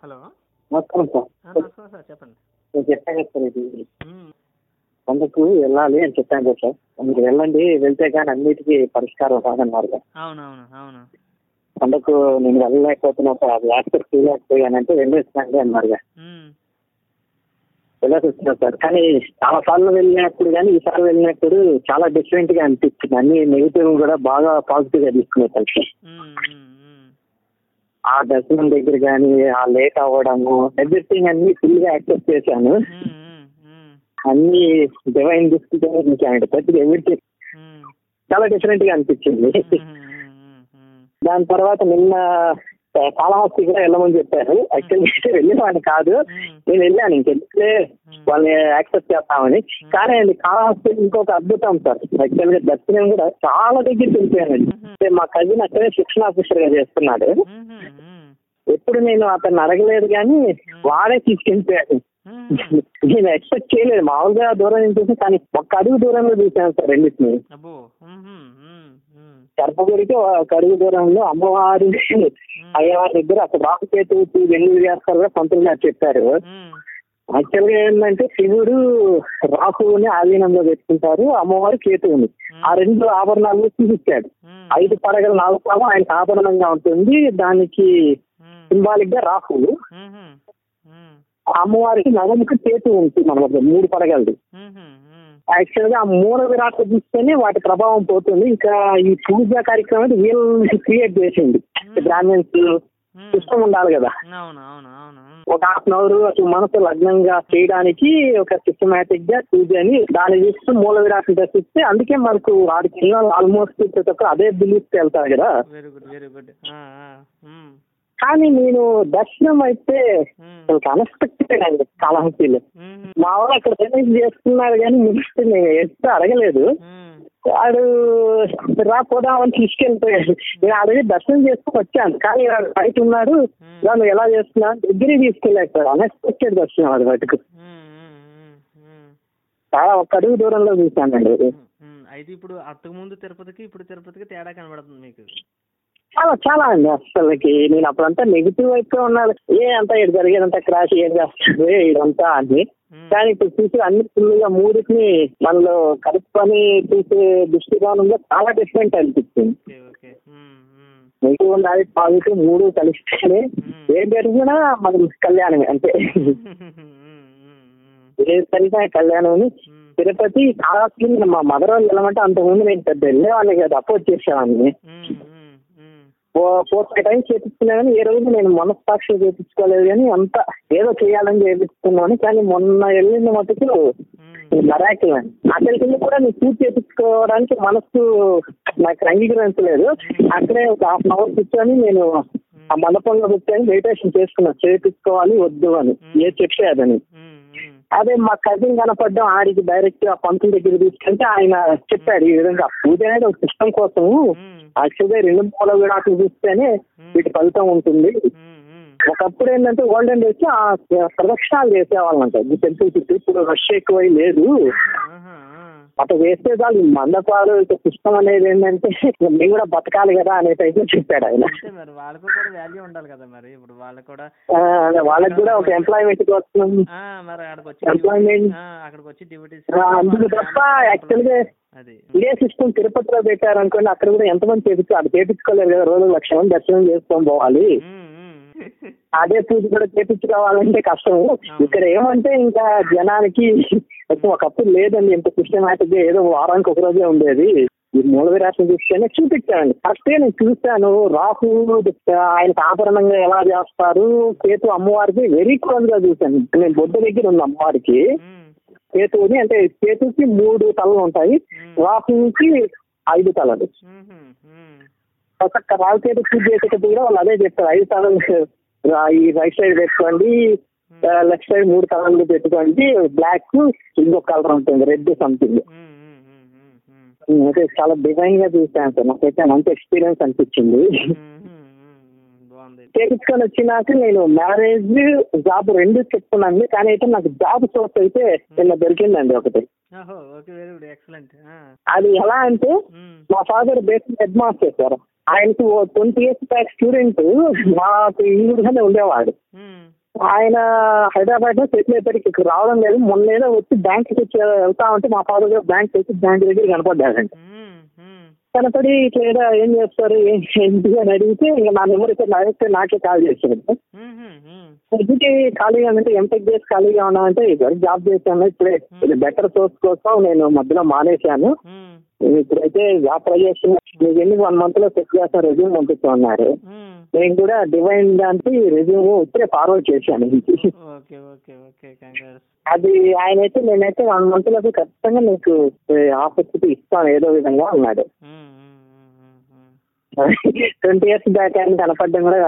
Hello నమస్కారం sir ఆ, నమస్కారం సార్ చెప్పండి నేను చెప్పాను కదా సార్ ఇది మ్మ్. అందుకు వెళ్ళాలి అని చెప్పాను కదా సార్ మీరు వెళ్ళండి వెళ్తే కానీ అన్నిటికీ పరిష్కారం రాదన్నారు కదా అవును అవును అవును అందుకు నేను వెళ్ళలేకపోతున్నా సార్ యాక్సెప్ట్ చేయలేకపోయానంటే వెళ్ళేస్తానండి అన్నారు కదా మ్మ్. వెళ్ళేసి వచ్చినా సార్ కానీ చాలా సార్లు వెళ్ళినప్పుడు కానీ ఈసారి వెళ్ళినప్పుడు చాలా డిఫరెంట్ గా అనిపించింది అన్ని నెగిటివ్ కూడా బాగా పాజిటివ్ గా తీసుకునే సార్ మ్మ్, మ్మ్, మ్మ్. ఆ దర్శనం దగ్గర కానీ ఆ లేట్ అవ్వడము ఎవ్రీథింగ్ అన్ని ఫుల్ గా యాక్సెప్ట్ చేశాను మ్మ్, మ్మ్, మ్మ్, అన్ని డివైన్ దృష్టితో చూశాను ప్రతి ఎవ్రీథింగ్ మ్మ్. చాలా డిఫరెంట్ గా అనిపించింది మ్మ్, మ్మ్, మ్మ్, మ్మ్. దాని తర్వాత నిన్న ఆ, కాళహస్తి కూడా వెళ్ళమని చెప్పారు యాక్చువల్లీ వెళ్ళేవాడిని కాదు మ్మ్. నేను వెళ్ళాను ఇంకెందుకులే వాళ్ళని యాక్సెప్ట్ చేస్తామని కానీ అది కాళహస్తి ఇంకొక అద్భుతం సార్ యాక్చువల్ గా దర్శనం కూడా చాలా దగ్గరికి వెళ్ళిపోయానండి అంటే మా కజిన్ అక్కడే శిక్షణ ఆఫీసర్ గా చేస్తున్నాడు మ్మ్, మ్మ్, ఎప్పుడు నేను అతన్ని అడగలేదు కానీ వాడే తీసుకెళ్ళిపోయాడు మ్మ్. నేను ఎక్స్పెక్ట్ చేయలేదు మామూలుగా దూరం నుంచి చూసి కానీ ఒక్క అడుగు దూరంలో చూశాను సార్ రెండింటిని అబ్బో మ్మ్, మ్మ్, మ్మ్, మ్మ్. గర్భగుడికి ఒక అడుగు దూరంలో అమ్మవారి అయ్యవారి దగ్గర అక్కడ రాకుచేతు వెళ్లి చేస్తారు కూడా పంతులు గారు చెప్పారు మ్మ్. యాక్చువల్ గా ఏంటంటే శివుడు రాహువుని ఆధీనంలో పెట్టుకుంటారు అమ్మవారు కేతువుని ఆ రెండు ఆభరణాలు చూపించాడు మ్మ్. ఐదు పడగల నాలుగు పాము ఆయనకు ఆభరణంగా ఉంటుంది దానికి మ్మ్. సింబాలిక్ గా రాహువు మ్మ్, మ్మ్, మ్మ్. ఆ అమ్మవారికి నవముకి కేతు ఉంటుంది మనకు మూడు పడగలది మ్మ్, మ్మ్. యాక్చువల్ గా ఆ మూల విరాట్ చూస్తేనే వాటి ప్రభావం పోతుంది ఇంకా ఈ పూజా కార్యక్రమం వీళ్ళు క్రియేట్ చేసింది బ్రాహ్మణ్స్ మ్మ్. సిస్టమ్ ఉండాలి కదా అవును అవును అవును ఒక హాఫ్ అన్ అవర్ అసలు మనసు లగ్నంగా చేయడానికి ఒక సిస్టమేటిక్ గా పూజని దాన్ని చూస్తూ మూల విరాట్ దర్శిస్తే అందుకే మనకు వాడికి ఆల్మోస్ట్ ప్రతి ఒక్క అదే బిలీఫ్ వెళ్తారు కదా వెరీ గుడ్ వెరీ గుడ్ ఆ, ఆ. మ్మ్. కానీ నేను దర్శనం అయితే మ్మ్. అసలు అన్ఎక్స్పెక్టెడ్ అండి కాళహస్తిలో మ్మ్. మా వాళ్ళు అక్కడ ఫినిష్ చేస్తున్నారు కానీ ముందు నేను ఎప్పుడు అడగలేదు మ్మ్. వాడు రా పోదామని తీసుకెళ్ళిపోయాడు నేను అడిగి దర్శనం చేసుకుని వచ్చాను కానీ వాడు బయట ఉన్నాడు వాళ్ళు ఎలా చేస్తున్నా దగ్గరికి తీసుకెళ్ళాడు సార్ అన్ఎక్స్పెక్టెడ్ దర్శనం అది బయటకు మ్మ్, మ్మ్, మ్మ్, మ్మ్. చాలా ఒక్క అడుగు దూరంలో చూశానండి అది. మ్మ్. అయితే ఇప్పుడు అంతకు ముందు తిరుపతికి ఇప్పుడు తిరుపతికి తేడా కనబడుతుంది మీకు చాలా చాలా అండి అసలుకి నేను అప్పుడంతా నెగిటివ్ అయితే ఉన్నాను ఏ అంతా ఇది జరిగేదంతా క్రాష్ ఏం చేస్తుంది ఇదంతా అని మ్మ్. కానీ ఇప్పుడు చూసి అన్ని ఫుల్గా మూడింటిని మనలో కలుపుకొని చూసే దృష్టికోణంలో చాలా డిఫరెంట్ అనిపించింది okay okay hmm, hmm. Negative ఉండాలి పాజిటివ్ మూడు కలిస్తేనే ఏం జరిగినా మనం కళ్యాణమే అంతే మ్మ్, మ్మ్, మ్మ్. ఏ జరిగినా కళ్యాణం మ్మ్. తిరుపతి కావాల్సింది మా మదర్ వాళ్ళు వెళ్ళమంటే అంతకుముందు నేను పెద్ద వెళ్ళేవాడిని కదా అపోజ్ చేసేవాడిని hmm, hmm, hmm. Four five times చేపించుకున్నా కానీ ఏ రోజు నేను మనస్సాక్షి చేపించుకోలేదు కానీ అంత ఏదో చేయాలని చేపిస్తున్నాను కానీ మొన్న వెళ్ళిన మటుకు మ్మ్. మరాకిల్ అక్కడికి వెళ్ళి కూడా నేను పూర్తి చేపించుకోవడానికి మనసు నాకు అంగీకరించలేదు అక్కడే ఒక హాఫ్ అన్ అవర్ కూర్చొని నేను ఆ మండపంలో కూర్చొని మెడిటేషన్ చేసుకున్నా చేపించుకోవాలి వద్దు అని ఏ చెప్పేదని మ్మ్, మ్మ్. అదే మా కజిన్ కనపడ్డం ఆడికి డైరెక్ట్ ఆ పంతుల దగ్గర తీసుకెళ్తే ఆయన చెప్పాడు ఈ విధంగా పూజ అనేది ఒక సిస్టమ్ కోసము మ్మ్. యాక్చువల్ గా రెండు మూల విడాకులు చూస్తేనే వీటి ఫలితం ఉంటుంది మ్మ్, మ్మ్. ఒకప్పుడు ఏంటంటే ఓల్డెన్ డేస్ ఆ ప్రదక్షిణాలు చేసేవాళ్ళంట ఈ టెంపుల్ చుట్టూ ఇప్పుడు రష్ ఎక్కువై లేదు ఆహా, ఆ. అట్లా చేస్తే చాలు ఈ మండపాలు సిస్టమ్ అనేది ఏంటంటే మేము కూడా బతకాలి కదా అనే టైప్ లో చెప్పాడు ఆయన అంతే మరి వాళ్ళకు కూడా వాల్యూ ఉండాలి కదా మరి ఇప్పుడు వాళ్ళకు కూడా ఆ, అదే వాళ్ళకి కూడా ఒక ఎంప్లాయ్మెంట్ కోసం ఆ, మరి అక్కడికి వచ్చి Employment. ఆ, అక్కడికి వచ్చి డివిటీస్ ఆ, అందుకు తప్ప యాక్చువల్ గా అది ఇదే సిస్టమ్ తిరుపతిలో పెట్టారు అనుకోండి అక్కడ కూడా ఎంతమంది చేపించు అది చేపించుకోలేరు కదా రోజు లక్ష మంది దర్శనం చేసుకొని పోవాలి మ్మ్, మ్మ్. అదే పూజ కూడా చేపించుకోవాలంటే కష్టం ఇక్కడ ఏమంటే ఇంకా జనానికి అసలు ఒకప్పుడు లేదండి ఇంత సిస్టమేటిక్ గా ఏదో వారానికి ఒక రోజే ఉండేది ఈ మూల విరాశం చూస్తేనే చూపించానండి కరెక్ట్ నేను చూశాను రాహు ఆయనకు ఆభరణంగా ఎలా చేస్తారు కేతు అమ్మవారికి వెరీ క్లోజ్ గా చూశాను నేను బొడ్డ దగ్గర ఉన్న అమ్మవారికి మ్మ్, కేతువుని అంటే కేతుకి మూడు తలలు ఉంటాయి రాహుకి ఐదు తలలు మ్మ్, మ్మ్. ఒక్కొక్క రాజకీయ పూజ చేసేటప్పుడు కూడా వాళ్ళు అదే చెప్తారు ఐదు తలలు రా- ఈ రైట్ సైడ్ పెట్టుకోండి లెఫ్ట్ సైడ్ మూడు కలర్లు పెట్టుకోండి బ్లాక్ ఇంకొక కలర్ ఉంటుంది రెడ్ సంథింగ్ మ్మ్, మ్మ్, మ్మ్, మ్మ్, మ్మ్. అయితే చాలా డిజైన్ గా చూసాను సార్ నాకైతే మంచి ఎక్స్పీరియన్స్ అనిపించింది మ్మ్, మ్మ్, మ్మ్. బాగుంది చేపించుకొని వచ్చినాక నేను మ్యారేజ్ జాబ్ రెండు చెప్తున్నాను కానీ అయితే నాకు జాబ్ సోర్స్ అయితే నిన్న దొరికిందండి ఒకటి ఓహో ఓకే వెరీ గుడ్ ఎక్సలెంట్ అది ఎలా అంటే మా father basic head master sir ఆయనకు ట్వంటీ ఇయర్స్ బ్యాక్ స్టూడెంట్ మాకు ఈ విధంగానే ఉండేవాడు ఆయన హైదరాబాద్ లో సెటిల్ అయిపోయి ఇక్కడ రావడం లేదు మొన్న ఏదో వచ్చి బ్యాంక్ వచ్చి వెళ్తా ఉంటే మా ఫాదర్ గారు బ్యాంక్ వచ్చి బ్యాంక్ దగ్గర కనపడ్డాడంట మ్మ్, మ్మ్. కనపడి ఇట్లా ఏదో ఏం చేస్తారు ఏం ఏంటి అని అడిగితే ఇంకా నా నెంబర్ ఇస్తే నాకే నాకే కాల్ చేశాడు మ్మ్, మ్మ్, మ్మ్. ఎందుకు ఖాళీగా అంటే ఎంటెక్ చేసి ఖాళీగా ఉన్నామంటే ఇదివరకు జాబ్ చేశాను ఇప్పుడే బెటర్ సోర్స్ కోసం నేను మధ్యలో మానేశాను మ్మ్, ఇప్పుడైతే జాబ్ ట్రై చేస్తున్నా మీకు ఎన్ని వన్ మంత్ లో సెట్ చేస్తాను రెజ్యూమ్ పంపిస్తున్నారు మ్మ్. నేను కూడా డివైన్ దానికి రెజ్యూమ్ ఇప్పుడే ఫార్వర్డ్ చేశాను ఓకే ఓకే ఓకే కంగ్రాట్స్ అది ఆయన అయితే నేనైతే వన్ మంత్ లో ఖచ్చితంగా నీకు ఆపర్చునిటీ ఇస్తాను ఏదో విధంగా ఉన్నాడు hmm, hmm, hmm, hmm. Twenty years back ఆయన కనపడడం కూడా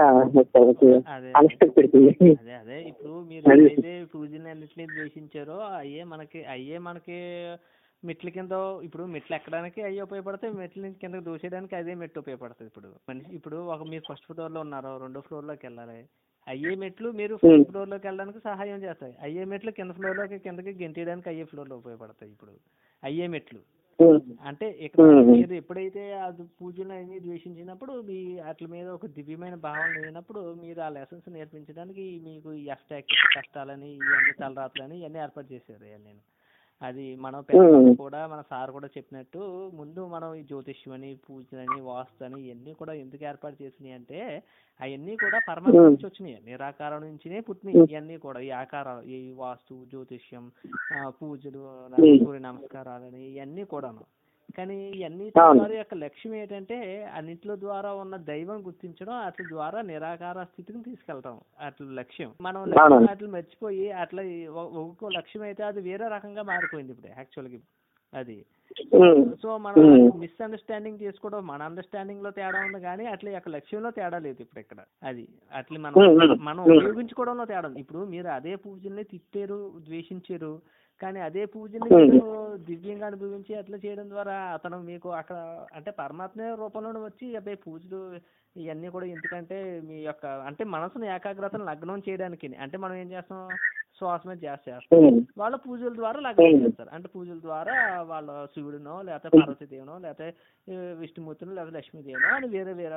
అదే అన్ఎక్స్పెక్టెడ్ అదే అదే ఇప్పుడు మీరు అది- ఏదైతే పూజని అన్నింటినీ ద్వేషించారో అయ్యే మనకి అయ్యే మనకి మెట్ల కింద ఇప్పుడు మెట్లు ఎక్కడానికి అయ్యే ఉపయోగపడతాయి మెట్ల నుంచి కిందకి దూసేయడానికి అదే మెట్టు ఉపయోగపడుతుంది ఇప్పుడు మనిషి ఇప్పుడు ఒక మీరు ఫస్ట్ ఫ్లోర్ లో ఉన్నారు రెండో ఫ్లోర్ లోకి వెళ్ళాలి అయ్యే మెట్లు మీరు ఫస్ట్ Hmm. ఫ్లోర్ లోకి వెళ్ళడానికి సహాయం చేస్తాయి అయ్యే మెట్లు కింద ఫ్లోర్ లోకి కిందకి గెంటేయడానికి అయ్యే ఫ్లోర్ లో ఉపయోగపడతాయి ఇప్పుడు అయ్యే మెట్లు అంటే ఇక్కడ Hmm. మీరు ఎప్పుడైతే అది పూజలు అన్ని ద్వేషించినప్పుడు మీ వాటి మీద ఒక దివ్యమైన భావన లేనప్పుడు మీరు ఆ లెసన్స్ నేర్పించడానికి మీకు ఈ అష్టాక్ కష్టాలని ఇవన్నీ తలరాత్రులని ఇవన్నీ ఏర్పాటు చేశారు ఇవన్నీ అది మనం పెద్దలు కూడా మన సార్ కూడా చెప్పినట్టు ముందు మనం ఈ జ్యోతిష్యం అని పూజలని వాస్తు అని ఇవన్నీ కూడా ఎందుకు ఏర్పాటు చేసినాయి అంటే అవన్నీ కూడా పరమాత్మ నుంచి వచ్చినాయి నిరాకారం నుంచినే పుట్టినాయి ఇవన్నీ కూడా ఈ ఆకారాలు ఈ వాస్తు జ్యోతిష్యం ఆ, పూజలు సూర్య నమస్కారాలని ఇవన్నీ కూడాను కానీ ఇవన్నీ అవును. వారి యొక్క లక్ష్యం ఏంటంటే అన్నింటిలో ద్వారా ఉన్న దైవం గుర్తించడం అట్ల ద్వారా నిరాకార స్థితికి తీసుకెళ్ళటం అట్ల లక్ష్యం మనం అవును. అట్లా మర్చిపోయి అట్లా ఈ ఒ- ఒక్కో లక్ష్యం అయితే అది వేరే రకంగా మారిపోయింది ఇప్పుడు యాక్చువల్గా అది సో మనం మిస్అండర్స్టాండింగ్ చేసుకోవడం మన అండర్స్టాండింగ్ లో తేడా ఉంది కానీ అట్లా యొక్క లక్ష్యంలో తేడా లేదు ఇప్పుడు ఇక్కడ అది అట్లా మనం Hmm, hmm, మనం hmm. ఉపయోగించుకోవడంలో తేడా ఉంది ఇప్పుడు మీరు అదే పూజల్ని తిట్టారు ద్వేషించారు కానీ అదే పూజని Hmm. మీరు దివ్యంగా అనుభవించి అట్లా చేయడం ద్వారా అతను మీకు అక్కడ అంటే పరమాత్మ రూపంలో వచ్చి అబ్బాయి పూజలు ఇవన్నీ కూడా ఎందుకంటే మీ యొక్క అంటే మనసును ఏకాగ్రతను లగ్నం చేయడానికి అంటే మనం ఏం చేస్తాం శ్వాస మీద ధ్యాస చేస్తాం వాళ్ళ పూజల ద్వారా లగ్నం Hmm. చేస్తారు అంటే పూజల ద్వారా వాళ్ళ శివుడినో లేకపోతే పార్వతీదేవినో లేకపోతే ఆ, విష్ణుమూర్తినో లేకపోతే లక్ష్మీదేవినో అని వేరే వేరే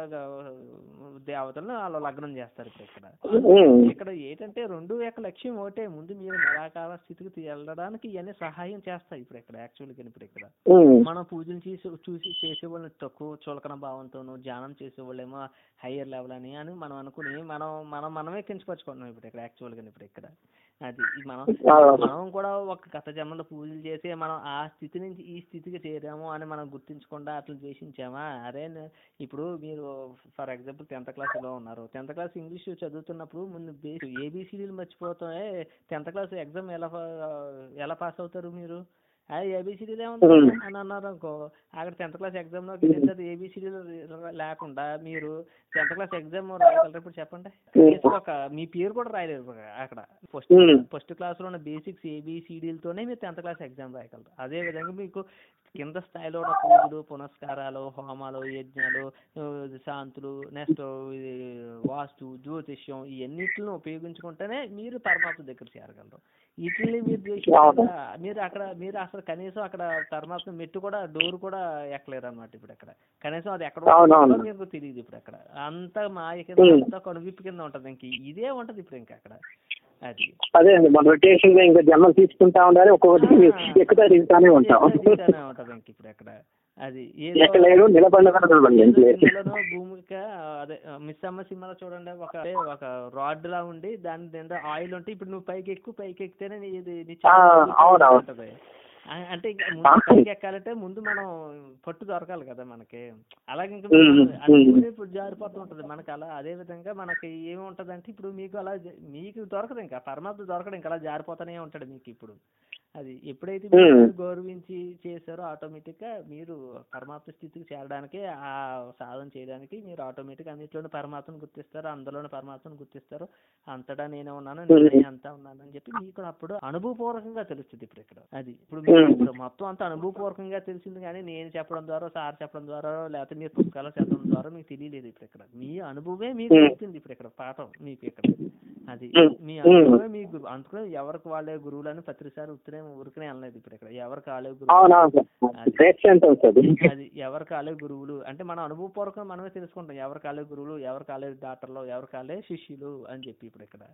దేవతలను వాళ్ళు లగ్నం చేస్తారు ఇప్పుడు ఇక్కడ ఇక్కడ ఏంటంటే రెండు యొక్క లక్ష్యం ఒకటే ముందు మీరు నిరాకార స్థితికి వెళ్ళడానికి ఇవన్నీ సహాయం చేస్తాయి ఇప్పుడు ఇక్కడ యాక్చువల్గా ఇప్పుడు ఇక్కడ మనం పూజలు చేసి చూసి చేసేవాళ్ళని తక్కువ చులకన భావంతోనూ ధ్యానం చేసేవాళ్ళేమో హయ్యర్ లెవెల్ అని అని మనం అనుకుని మనం మనం మనమే కించపరుచుకుంటున్నాం ఇప్పుడు ఇక్కడ యాక్చువల్గా ఇప్పుడు ఇక్కడ అది ఈ మనం మనం కూడా ఒక గత జన్మలో పూజలు చేసి మనం ఆ స్థితి నుంచి ఈ స్థితికి చేరాము అని మనం గుర్తించకుండా అట్లా ద్వేషించామా అరే నే- ఇప్పుడు మీరు ఫర్ ఎగ్జాంపుల్ టెన్త్ క్లాస్లో ఉన్నారు టెన్త్ క్లాస్ ఇంగ్లీష్ చదువుతున్నప్పుడు ముందు బేస్ ఏబిసిడీలు మర్చిపోతామే టెన్త్ క్లాస్ ఎగ్జామ్ ఎలా పా- ఎలా పాస్ అవుతారు మీరు అది ఏబిసిడీలు ఏముంది అని అన్నారు అనుకో అక్కడ టెన్త్ క్లాస్ ఎగ్జామ్ లోకి వెళ్ళిన తర్వాత ఏబిసిడీలు లేకుండా మీరు టెన్త్ క్లాస్ ఎగ్జామ్ రాయగలరు ఇప్పుడు చెప్పండి కనీసం ఒక మీ పేరు కూడా రాయలేరు ఇప్పుడు అక్కడ ఫస్ట్ Hmm. ఫస్ట్ క్లాస్లో ఉన్న బేసిక్స్ ఏబిసిడీలతోనే మీరు టెన్త్ క్లాస్ ఎగ్జామ్ రాయగలరు అదే విధంగా మీకు కింద స్థాయిలో ఉన్న పూజలు పునస్కారాలు హోమాలు యజ్ఞాలు ఆ, శాంతులు నెక్స్ట్ వాస్తు జ్యోతిష్యం ఇవన్నిటిని ఉపయోగించుకుంటేనే మీరు పరమాత్మ దగ్గర చేరగలరు వీటిని మీరు ద్వేషించకుండా మీరు అక్కడ మీరు అసలు కనీసం అక్కడ పరమాత్మ మెట్టు కూడా డోర్ కూడా ఎక్కలేరు అనమాట ఇప్పుడు అక్కడ కనీసం అది ఎక్కడ అవునవును. ఉంటుందో మీకు తెలియదు ఇప్పుడు అక్కడ అంతా మాయ కింద Hmm. అంతా కనువిప్పు కింద ఉంటది ఇంక ఇదే ఉంటది ఇప్పుడు ఇంకా అక్కడ అది అదే అండి మన రొటేషన్ గా ఇంకా జన్మలు తీసుకుంటా ఉండాలి ఒక్కొక్కటి ఎక్కుతా దిగుతానే ఉంటాం ఇట్లానే ఉంటది ఇంక ఇప్పుడు అక్కడ అది ఏదో ఎక్కలేరు నిలబడగలరు ఏదో ఇందులోనో భూమిక అదే మిస్ అమ్మ సినిమాలో చూడండి ఒక అదే ఒక రాడ్ లా ఉండి దాని నిండా ఆయిల్ ఉంటే ఇప్పుడు నువ్వు పైకి ఎక్కువ పైకి ఎక్కితేనే నీ ఇది నీ ఆ, చేతిలో అవునవును. ఉంటది. ఆ- అంటే ఇంకా ముందు పైకి ఎక్కాలంటే ముందు మనం పట్టు దొరకాలి కదా మనకి అలాగే ఇంకా ఉమ్, అన్ని ఉమ్. కూడా ఇప్పుడు జారిపోతూ ఉంటది మనకి అలా అదే విధంగా మనకి ఏమి ఉంటదంటే ఇప్పుడు మీకు అలా జ- మీకు దొరకదు ఇంకా పరమాత్మ దొరకదు ఇంకా అలా జారిపోతానే ఉంటాడు మీకు ఇప్పుడు అది ఎప్పుడైతే ఉమ్. మీరు గౌరవించి చేశారో ఆటోమేటిక్ గా మీరు పరమాత్మ స్థితికి చేరడానికి ఆ సాధన చేయడానికి మీరు ఆటోమేటిక్ అన్నిట్లోనూ పరమాత్మను గుర్తిస్తారు అందులోని పరమాత్మను గుర్తిస్తారు అంతటా నేనే ఉన్నాను నేనే అంతా ఉన్నాను అని చెప్పి మీకు అప్పుడు అనుభవపూర్వకంగా తెలుస్తుంది ఇప్పుడు ఇక్కడ అది ఇప్పుడు మీకు ఉమ్. ఇప్పుడు మొత్తం అంతా అనుభవపూర్వకంగా తెలిసింది కానీ నేను చెప్పడం ద్వారా సార్ చెప్పడం ద్వారా లేకపోతే మీరు పుస్తకాలు చదవడం ద్వారా మీకు తెలియలేదు ఇప్పుడు ఇక్కడ మీ అనుభవమే మీకు ఉమ్. చెప్తుంది ఇప్పుడు ఇక్కడ పాఠం మీకు ఇక్కడ అది ఉమ్. మీ ఉమ్. అనుభవమే మీ గురువు అందుకనే ఎవరికి వాళ్ళే గురువులని ప్రతిసారి ఉత్తరే ఊరికనే అనలేదు ఇప్పుడు ఇక్కడ ఎవరికి వాళ్ళే గురువు అవునవును సార్ ప్రేక్షంత ఉంటుంది అది ఎవరి కాలే గురువులు అంటే మన అనుభవపూర్వకంగా మనమే తెలుసుకుంటాం ఎవరి కాలే గురువులు ఎవరి కాలే డాక్టర్లు ఎవరి కాలే శిష్యులు అని చెప్పి ఇప్పుడు ఇక్కడ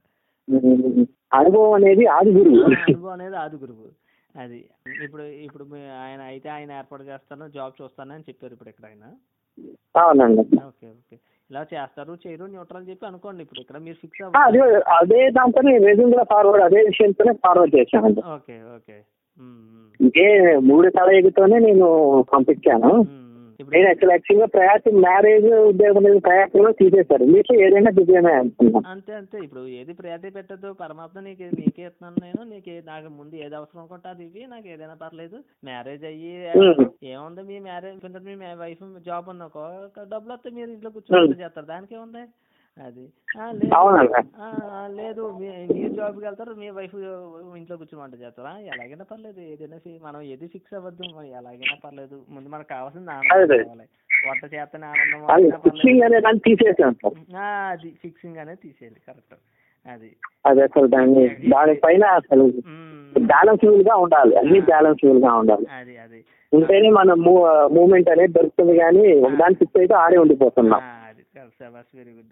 ఉమ్, అనుభవం అనేది ఆది గురువు ఆ అనుభవం అనేది ఆది గురువు అది ఇప్పుడు ఇప్పుడు మీ ఆయన అయితే ఆయన ఏర్పాటు చేస్తాను జాబ్ చూస్తాను అని చెప్పారు ఇప్పుడు ఇక్కడ ఆయన అవునండి ఓకే ఓకే ఇలా చేస్తారు చేయరు న్యూట్రల్ చెప్పి అనుకోండి ఇప్పుడు ఇక్కడ మీరు ఫిక్స్ ఆ, అదే అదే దాంతో రెజ్యూమ్ కూడా ఫార్వర్డ్ అదే విషయంతోనే ఫార్వర్డ్ చేశానండి ఓకే ఓకే ఉమ్, ఉమ్, ఇదే మూడు తల ఎగుతోనే నేను పంపించాను ఉమ్, ఉమ్. ఇప్పుడు నేను యాక్చువల్ యాక్చువల్ గా ప్రయాసం మ్యారేజ్ ఉద్యోగం అనేది ప్రయాసంలో తీసేశారు మీకు ఏదైనా బిజీనే అనుకున్నాను అంతే అంతే ఇప్పుడు ఏది ప్రయారిటీ పెట్టద్దు పరమాత్మ నీకు నీకే ఇస్తున్నాను నేను నీకు ఏ- నాకు ముందు ఏది అవసరం అనుకుంటే అది ఇవి నాకు ఏదైనా పర్లేదు మ్యారేజ్ అయ్యి ఉమ్. ఏముంది మీ మ్యారేజ్ మీ వైఫ్ జాబ్ ఉన్నాకో డబ్బులు వస్తే మీరు ఇంట్లో కూర్చొని చేస్తారు దానికి ఏముంది అది ఆ, లేదు అవునండి ఆ, ఆ, లేదు మీ- మీరు జాబ్కి వెళ్తారు మీ వైఫ్ ఇంట్లో కూర్చొని వంట చేస్తారా ఎలాగైనా పర్లేదు ఏదైనా ఫి- మనం ఏది ఫిక్స్ అవ్వద్దు మనం ఎలాగైనా పర్లేదు ముందు మనకు కావాల్సింది ఆనందం అదే. కావాలి వంట చేస్తేనే ఆనందం అది అయినా పర్లేదు. ఫిక్సింగ్ అనే దాన్ని తీసేసాను సార్ ఆ, అది ఫిక్సింగ్ అనేది తీసేయాలి కరెక్ట్ అది అది అసలు దాన్ని దానిపైన అసలు మ్మ్. బ్యాలెన్స్ఫుల్ గా ఉండాలి అన్ని బ్యాలెన్స్ఫుల్ గా ఉండాలి అది అది ఉంటేనే మన మూమెంట్ అనేది దొరుకుతుంది కానీ ఒకదాని ఫిక్స్ అయితే ఆడే ఉండిపోతున్నాం ఆ, అది సబాస్ వెరీ గుడ్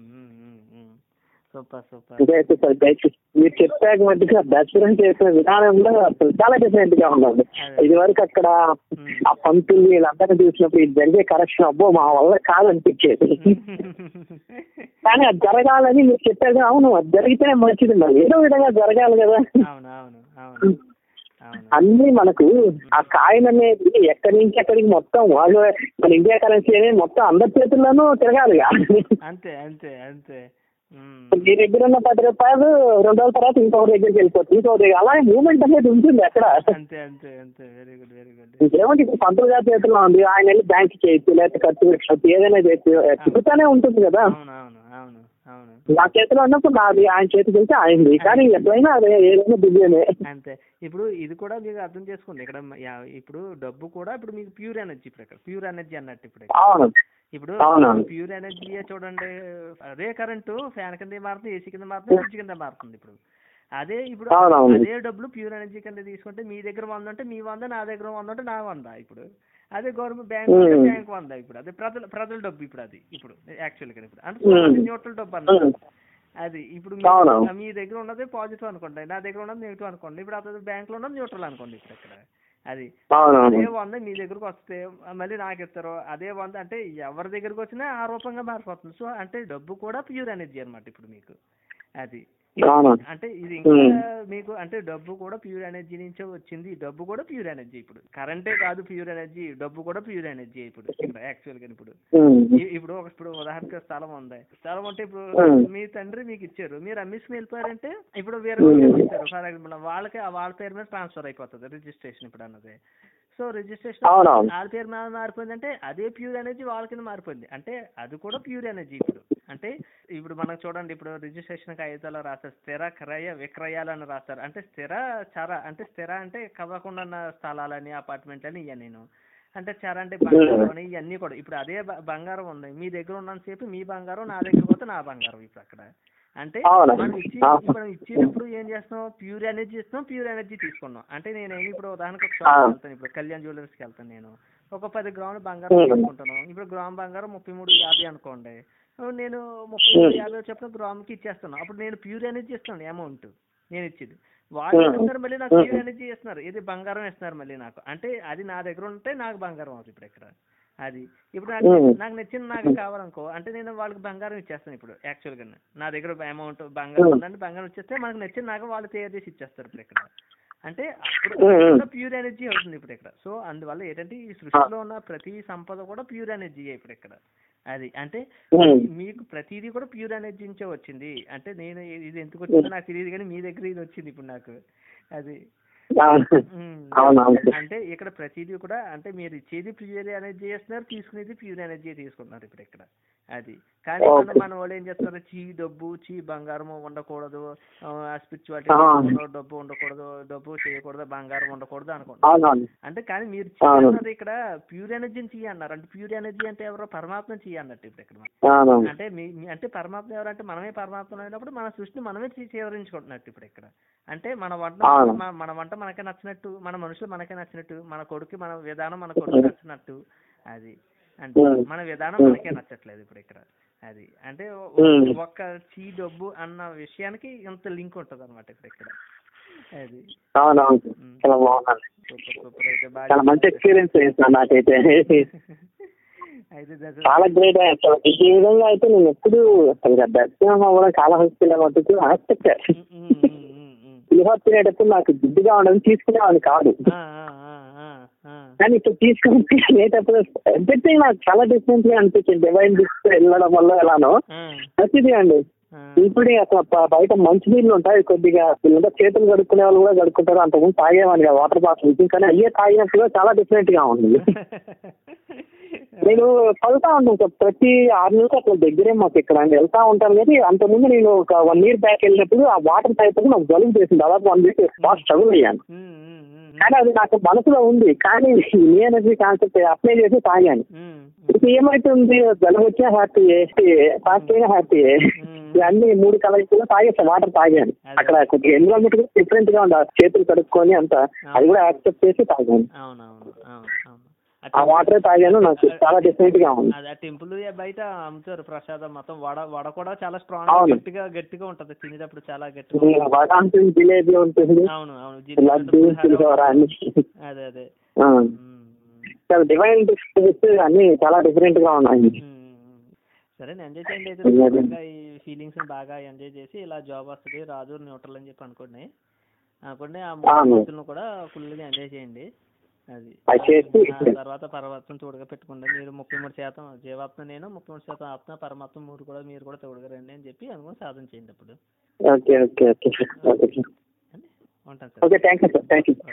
సూపర్ సూపర్ ఇదైతే సార్ దయచేసి మీరు చెప్పాక మధ్యగా దర్శనం చేసిన విధానంలో అసలు చాలా డిఫరెంట్ గా ఉందండి ఇది వరకు అక్కడ ఆ పంతులు వీళ్ళందరినీ చూసినప్పుడు ఇది జరిగే కరెక్షన్ అబ్బో మా వల్ల కాదనిపించేది కానీ అది జరగాలని మీరు చెప్పారు కదా, అవును అది జరిగితేనే మంచిది మరి ఏదో విధంగా జరగాలి కదా అవును అవును అవును అవును అన్ని మనకు ఆ కాయిన్ అనేది ఎక్కడి నుంచి ఎక్కడికి మొత్తం వాళ్ళు మన ఇండియా కరెన్సీ అనేది మొత్తం అందరి చేతుల్లోనూ తిరగాలిగా అంతే అంతే అంతే మ్మ్. మీ దగ్గర ఉన్న పది రూపాయలు రెండు రోజుల తర్వాత ఇంకొక దగ్గరికి వెళ్ళిపోతుంది ఇంకొక దగ్గర అలాగే మూమెంట్ అనేది ఉంటుంది అక్కడ అంతే అంతే అంతే వెరీ గుడ్ వెరీ గుడ్ ఇంకేమంటే ఇప్పుడు పంతులు గారి చేతుల్లో ఉంది ఆయన వెళ్ళి బ్యాంక్ చేయొచ్చు లేకపోతే ఖర్చు పెట్టచ్చు ఏదైనా చేయొచ్చు తిరుగుతానే ఉంటుంది కదా అవును అవును అవును అవును నా చేతిలో ఉన్నప్పుడు నాది ఆయన చేతికి వెళ్తే ఆయనది కానీ ఎప్పుడైనా అదే ఏదైనా బిజీనే అంతే ఇప్పుడు ఇది కూడా మీకు అర్థం చేసుకోండి ఇక్కడ మ- యా- ఇప్పుడు డబ్బు కూడా ఇప్పుడు మీకు ప్యూర్ ఎనర్జీ ఇప్పుడు ఇక్కడ ప్యూర్ ఎనర్జీ అన్నట్టు ఇప్పుడు ఇక్కడ. అవును ఇప్పుడు అవునవును. ప్యూర్ ఎనర్జీ చూడండి అదే కరెంటు ఫ్యాన్ కింద మారుతుంది ఏసీ కింద మారుతుంది ఫ్రిడ్జ్ కింద మారుతుంది ఇప్పుడు అదే ఇప్పుడు అవునవును. అదే డబ్బులు ప్యూర్ ఎనర్జీ కింద తీసుకుంటే మీ దగ్గర వంద ఉంటే మీ వంద నా దగ్గర వంద ఉంటే నా వంద ఇప్పుడు అదే గవర్నమెంట్ బ్యాంక్ ఉంటే మ్మ్. బ్యాంక్ వంద ఇప్పుడు అదే ప్రజల ప్రజల డబ్బు ఇప్పుడు అది ఇప్పుడు యాక్చువల్గా ఇప్పుడు అంటే మ్మ్. న్యూట్రల్ డబ్బు అన్నమాట మ్మ్. అది ఇప్పుడు మీ- అవునవును. మీ దగ్గర ఉన్నది పాజిటివ్ అనుకోండి నా దగ్గర ఉన్నది నెగిటివ్ అనుకోండి ఇప్పుడు అతను బ్యాంక్ లో ఉన్నది న్యూట్రల్ అనుకోండి ఇప్పుడు ఇక్కడ అది అవునవును అదే వంద మీ దగ్గరకు వస్తే మళ్ళీ నాకు ఇస్తారు అదే వంద అంటే ఎవరి దగ్గరకు వచ్చినా ఆ రూపంగా మారిపోతుంది సో అంటే డబ్బు కూడా ప్యూర్ ఎనర్జీ అన్నమాట ఇప్పుడు మీకు అది అవును అంటే ఇది ఇంకా Hmm. మీకు అంటే డబ్బు కూడా ప్యూర్ ఎనర్జీ నుంచే వచ్చింది డబ్బు కూడా ప్యూర్ ఎనర్జీ ఇప్పుడు కరెంటే కాదు ప్యూర్ ఎనర్జీ డబ్బు కూడా ప్యూర్ ఎనర్జీ ఇప్పుడు ఇక్కడ యాక్చువల్ గా ఇప్పుడు ఉమ్. ఇ- ఇప్పుడు ఒక ఇప్పుడు ఉదాహరణకి స్థలం ఉంది స్థలం అంటే ఇప్పుడు Hmm. మీ తండ్రి మీకు ఇచ్చారు మీరు అమ్మేసుకుని వెళ్ళిపోయారంటే ఇప్పుడు వేరే Hmm. వాళ్ళకి ఇచ్చారు ఫర్ ఎగ్జాంపుల్ వాళ్ళకి ఆ వాళ్ళ పేరు మీద ట్రాన్స్ఫర్ అయిపోతుంది రిజిస్ట్రేషన్ ఇప్పుడు అన్నది సో రిజిస్ట్రేషన్ అవునవును. వాళ్ళ పేరు మీద మారిపోయిందంటే అదే ప్యూర్ ఎనర్జీ వాళ్ళ కింద మారిపోయింది అంటే అది కూడా ప్యూర్ ఎనర్జీ ఇప్పుడు అంటే ఇప్పుడు మనం చూడండి ఇప్పుడు రిజిస్ట్రేషన్ కాగితాలు రాస్తారు స్థిర క్రయ విక్రయాలు అని రాస్తారు అంటే స్థిర చర అంటే స్థిర అంటే కవ్వకుండా ఉన్న స్థలాలని అపార్ట్మెంట్లని ఇవన్నీ నేను అంటే చర అంటే బంగారం అని ఇవన్నీ కూడా ఇప్పుడు అదే బ- బంగారం ఉంది మీ దగ్గర ఉన్నంతసేపు మీ బంగారం నా దగ్గర పోతే నా బంగారం ఇప్పుడు అక్కడ అంటే అవును. మనం ఇచ్చి అవును. మనం ఇచ్చినప్పుడు ఏం చేస్తాం ప్యూర్ ఎనర్జీ ఇస్తాం ప్యూర్ ఎనర్జీ తీసుకున్నాం అంటే నేను ఏమి ఇప్పుడు ఉదాహరణకు ఒక ఆ. షాప్కి వెళ్తాను ఇప్పుడు కళ్యాణ్ జ్యువెలర్స్కి వెళ్తాను నేను ఒక పది గ్రాములు బంగారం ఉమ్. తీసుకుంటాను ఇప్పుడు గ్రామ్ బంగారం ముప్పై మూడు యాభై అనుకోండి నేను ముప్పై మూడు ఉమ్. యాభై చెప్పిన గ్రామ్కి ఇచ్చేస్తాను అప్పుడు నేను ప్యూర్ ఎనర్జీ ఇస్తాను అమౌంట్ నేను ఇచ్చేది వాళ్ళు ఏం ఉమ్. చేస్తున్నారు మళ్ళీ నాకు ఉమ్. ప్యూర్ ఎనర్జీ ఇస్తున్నారు ఇది బంగారం ఇస్తున్నారు మళ్ళీ నాకు అంటే అది నా దగ్గర ఉంటే నాకు బంగారం అవుతుంది ఇప్పుడు ఇక్కడ అది ఇప్పుడు నాకు ఉమ్. నాకు నచ్చిన నాకు కావాలనుకో అంటే నేను వాళ్ళకి బంగారం ఇచ్చేస్తాను ఇప్పుడు యాక్చువల్గా నా దగ్గర అమౌంట్ బంగారం ఉమ్. ఉందంటే బంగారం ఇచ్చేస్తే మనకు నచ్చిన నాకు వాళ్ళు తయారు చేసి ఇచ్చేస్తారు ఇప్పుడు ఇక్కడ అంటే ఉమ్, ఉమ్. ప్యూర్ ఎనర్జీ అవుతుంది ఇప్పుడు ఇక్కడ సో అందువల్ల ఏంటంటే ఈ సృష్టిలో ఉన్న ప్రతి సంపద కూడా ప్యూర్ ఎనర్జీ ఇప్పుడు ఇక్కడ అది అంటే ఉమ్. మీకు ప్రతిదీ కూడా ప్యూర్ ఎనర్జీ నుంచే వచ్చింది అంటే నేను ఇది ఎందుకు వచ్చిందో నాకు తెలియదు కానీ మీ దగ్గర ఇది వచ్చింది ఇప్పుడు నాకు అది అవును. ఉమ్. అవునవును. అంటే ఇక్కడ ప్రతిదీ కూడా అంటే మీరు ఇచ్చేది ప్యూర్ ఎనర్జీ చేస్తున్నారు తీసుకునేది ప్యూర్ ఎనర్జీ తీసుకుంటున్నారు ఇప్పుడు ఇక్కడ అది కానీ మన Okay. మన వాళ్ళు ఏం చేస్తారు చీ డబ్బు చీ బంగారం ఉండకూడదు స్పిరిచువాలిటీ Ah. డబ్బు ఉండకూడదు డబ్బు చేయకూడదు బంగారం ఉండకూడదు అనుకుంటారు అవునవును అంటే కానీ మీరు అవును. అన్నది ఇక్కడ ప్యూర్ ఎనర్జీని చెయ్యి అన్నారు అంటే ప్యూర్ ఎనర్జీ అంటే ఎవరో పరమాత్మ చెయ్యి అన్నట్టు ఇప్పుడు ఇక్కడ మనం. అవునవును అంటే మీ మీ- అంటే పరమాత్మ ఎవరంటే మనమే పరమాత్మ అయినప్పుడు మన సృష్టిని మనమే చే- చేవరించుకుంటున్నట్టు ఇప్పుడు ఇక్కడ అంటే మన వంట అవును. మన- మన వంట మనకే నచ్చినట్టు మన మనుషులు మనకే నచ్చినట్టు మన కొడుకు మన విధానం మన కొడుకు నచ్చినట్టు అది అంటే ఉమ్. మన విధానం ఉమ్. మనకే నచ్చట్లేదు ఇప్పుడు ఇక్కడ అది అంటే ఒ- ఉమ్. ఒక్క చీ డబ్బు అన్న విషయానికి ఇంత లింక్ ఉంటది అనమాట ఇక్కడ ఇక్కడ అది అవునవును ఉమ్. చాలా బాగుందండి సూపర్ సూపర్ అయితే బాగా చాలా మంచి ఎక్స్పీరియన్స్ చేసిన నాకైతే అయితే దశ చాలా గ్రేట్ అసలు ఈ విధంగా అయితే నేను ఎప్పుడు అసలు దర్శనం అవ్వడం చాలా హోస్పిటల్ మట్టుకు అన్ఎక్స్పెక్టెడ్ ఉమ్, ఉమ్, ఉమ్, ఉమ్, ఉమ్. పులిహోర తినేటప్పుడు నాకు జిడ్డుగా ఉండడం తీసుకునేవాడిని కాదు ఆ, ఆ, ఆ, ఆ, ఆ. కానీ ఇప్పుడు తీసుకుని తినేటప్పుడు ఎవ్రీథింగ్ నాకు చాలా డిఫరెంట్ గా అనిపించింది డివైన్ బుక్స్ వెళ్ళడం వల్ల ఎలానో ఆ, ప్రతిదీ అండి ఆ. ఇప్పుడు అసలు ప- బయట మంచి నీళ్ళు ఉంటాయి కొద్దిగా వీళ్ళంతా చేతులు కడుక్కునే వాళ్ళు కూడా కడుక్కుంటారు అంతకుముందు తాగేవాడిని వాటర్ బాటిల్ కానీ అయ్యే తాగినప్పుడు చాలా డిఫరెంట్ గా ఉంది నేను చదువుతా ఉంటాను సార్ ప్రతి ఆరు నెలలకు అట్లా దగ్గరే మాకు ఇక్కడ అండి వెళ్తా ఉంటాను కానీ అంతకుముందు నేను ఒక వన్ ఇయర్ బ్యాక్ వెళ్ళినప్పుడు ఆ వాటర్ తాగినప్పుడు నాకు జలుబు చేసింది దాదాపు వన్ వీక్ బాగా స్ట్రగుల్ అయ్యాను ఉమ్, ఉమ్, ఉమ్, కానీ అది నాకు మనసులో ఉంది కానీ నీ ఎనర్జీ కాన్సెప్ట్ అప్లై చేసి తాగాను ఉమ్, ఇప్పుడు ఏమైతుంది జలుబు వచ్చా హ్యాపీ ఫాస్ట్ అయినా హ్యాపీ ఉమ్. అన్ని మూడు కలర్స్ తాగేస్తాను వాటర్ తాగాను అక్కడ కొద్దిగా ఎన్విరాన్మెంట్ కూడా డిఫరెంట్ గా ఉంది ఆ చేతులు కడుక్కొని అంతా అది కూడా యాక్సెప్ట్ చేసి తాగాను అవునవును అవును అవును ఆ వాటర్ తాగాను నాకు చాలా డిఫరెంట్ గా ఉంది అదే టెంపుల్ బయట అమ్ముతారు ప్రసాదం మొత్తం వడ వడ కూడా చాలా స్ట్రాంగ్ అవును. గట్టిగా గట్టిగా ఉంటది తినేటప్పుడు చాలా గట్టిగా ఇంకా వడ ఉంటుంది జిలేబీ ఉంటుంది అవును అవును జిలేబీ లడ్డు ఉంటుంది, పులిహోర అన్ని అదే అదే ఆ, ఉమ్, చాలా డివైన్ డిషెస్ అన్ని చాలా డిఫరెంట్ గా ఉన్నాయి ఉమ్, ఉమ్. సరే ఎంజాయ్ చేయండి అయితే అదే. బాగా ఈ ఫీలింగ్స్ బాగా ఎంజాయ్ చేసి ఇలా జాబ్ వస్తుంది రాజు న్యూట్రల్ అని చెప్పి అనుకోండి అనుకోండి ఆ అవును. మూడు కూడా ఫుల్గా ఎంజాయ్ చేయండి అది అది చేసి ఆ తర్వాత పరమాత్మను తోడుగా పెట్టుకోండి మీరు ముప్పై మూడు శాతం జీవాత్మ నేను ముప్పై మూడు శాతం ఆత్మ పరమాత్మ మూడు కూడా మీరు కూడా తోడుగా రండి అని చెప్పి అనుకుని సాధన చేయండి అప్పుడు ఓకే ఓకే ఓకే ఓకే అండి ఉంటాను sir okay thank you sir thank you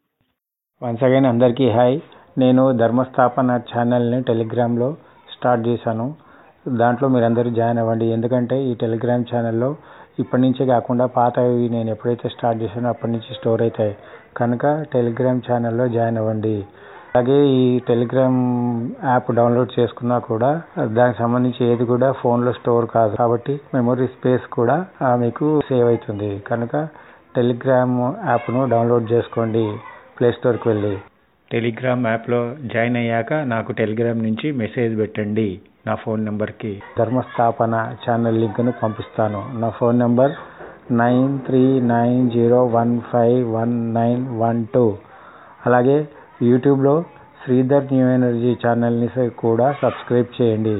once again అందరికీ హాయ్ నేను ధర్మస్థాపన ఛానల్ని టెలిగ్రామ్లో స్టార్ట్ చేశాను దాంట్లో మీరందరూ జాయిన్ అవ్వండి ఎందుకంటే ఈ టెలిగ్రామ్ ఛానల్లో ఇప్పటి నుంచే కాకుండా పాతవి నేను ఎప్పుడైతే స్టార్ట్ చేశానో అప్పటి నుంచి స్టోర్ అవుతాయి కనుక టెలిగ్రామ్ ఛానల్లో జాయిన్ అవ్వండి అలాగే ఈ టెలిగ్రామ్ యాప్ డౌన్లోడ్ చేసుకున్నా కూడా దానికి సంబంధించి ఏది కూడా ఫోన్లో స్టోర్ కాదు కాబట్టి మెమొరీ స్పేస్ కూడా ఆ, మీకు సేవ్ అవుతుంది కనుక టెలిగ్రామ్ యాప్ను డౌన్లోడ్ చేసుకోండి ప్లే స్టోర్కి వెళ్ళి టెలిగ్రామ్ యాప్లో జాయిన్ అయ్యాక నాకు టెలిగ్రామ్ నుంచి మెసేజ్ పెట్టండి నా ఫోన్ నెంబర్కి ధర్మస్థాపన ఛానల్ లింక్ను పంపిస్తాను నా phone number nine three nine zero one five one nine one two అలాగే యూట్యూబ్లో శ్రీధర్ న్యూ ఎనర్జీ ఛానల్ని స- కూడా సబ్స్క్రైబ్ చేయండి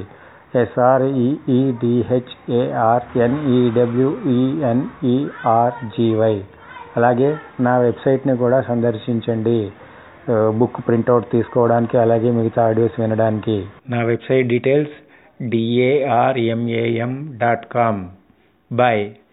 ఎస్ఆర్ఈఈడిహెచ్ఏఆర్ ఎన్ఈడబ్ల్యూఈఎన్ఈఆర్జీవై అలాగే నా వెబ్సైట్ని కూడా సందర్శించండి ఆ, బుక్ ప్రింట్అవుట్ తీసుకోవడానికి అలాగే మిగతా ఆడియోస్ వినడానికి నా website details D A R M A M dot com bye